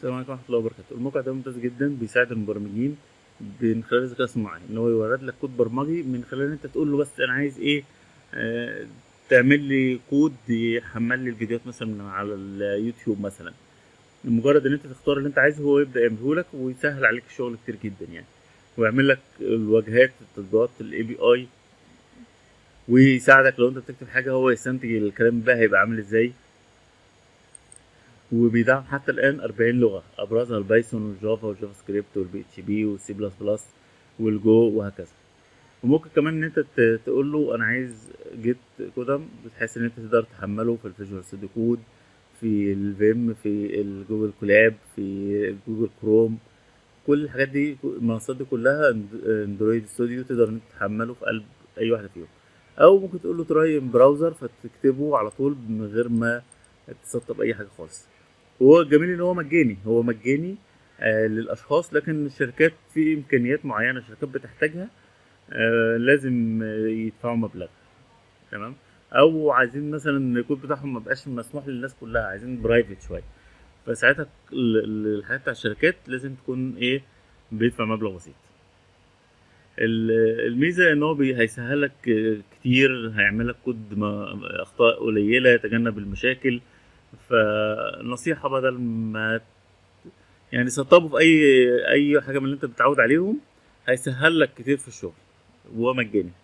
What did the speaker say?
السلام عليكم ورحمة الله وبركاته الموقع ده ممتاز جدا بيساعد المبرمجين من خلال الذكاء الصناعي ان هو يورد لك كود برمجي من خلال ان انت تقول له بس انا عايز ايه آه تعمل لي كود يحمل لي الفيديوهات مثلا من على اليوتيوب مثلا مجرد ان انت تختار اللي انت عايزه هو يبدا يعمله لك ويسهل عليك الشغل كتير جدا يعني ويعمل لك الواجهات التطبيقات الاي بي اي ويساعدك لو انت بتكتب حاجه هو يستنتج الكلام بقى هيبقى عامل ازاي وبيدعم حتى الان 40 لغه ابرزها البايثون والجافا والجافا سكريبت والبي اتش بي والسي بلس بلس والجو وهكذا وممكن كمان ان انت ت- تقول له انا عايز جيت كودم بحيث ان انت تقدر تحمله في الفيجوال ستوديو كود في الفيم في الجوجل كولاب في جوجل كروم كل الحاجات دي المنصات دي كلها اند- اندرويد ستوديو تقدر ان انت تحمله في قلب اي واحده فيهم او ممكن تقول له تراي براوزر فتكتبه على طول من غير ما تسطب اي حاجه خالص وهو الجميل ان هو مجاني هو مجاني آه للاشخاص لكن الشركات في امكانيات معينه الشركات بتحتاجها آه لازم آه، يدفعوا مبلغ تمام او عايزين مثلا الكود بتاعهم ما بقاش مسموح للناس كلها عايزين برايفت شويه فساعتها ال- ال- الحاجات بتاع الشركات لازم تكون ايه بيدفع مبلغ بسيط ال- الميزه ان هو بي- هيسهل لك آه، كتير هيعمل لك كود ما اخطاء قليله يتجنب المشاكل فنصيحه بدل ما يعني سطبه في اي اي حاجه من اللي انت بتتعود عليهم هيسهل لك كتير في الشغل وهو مجاني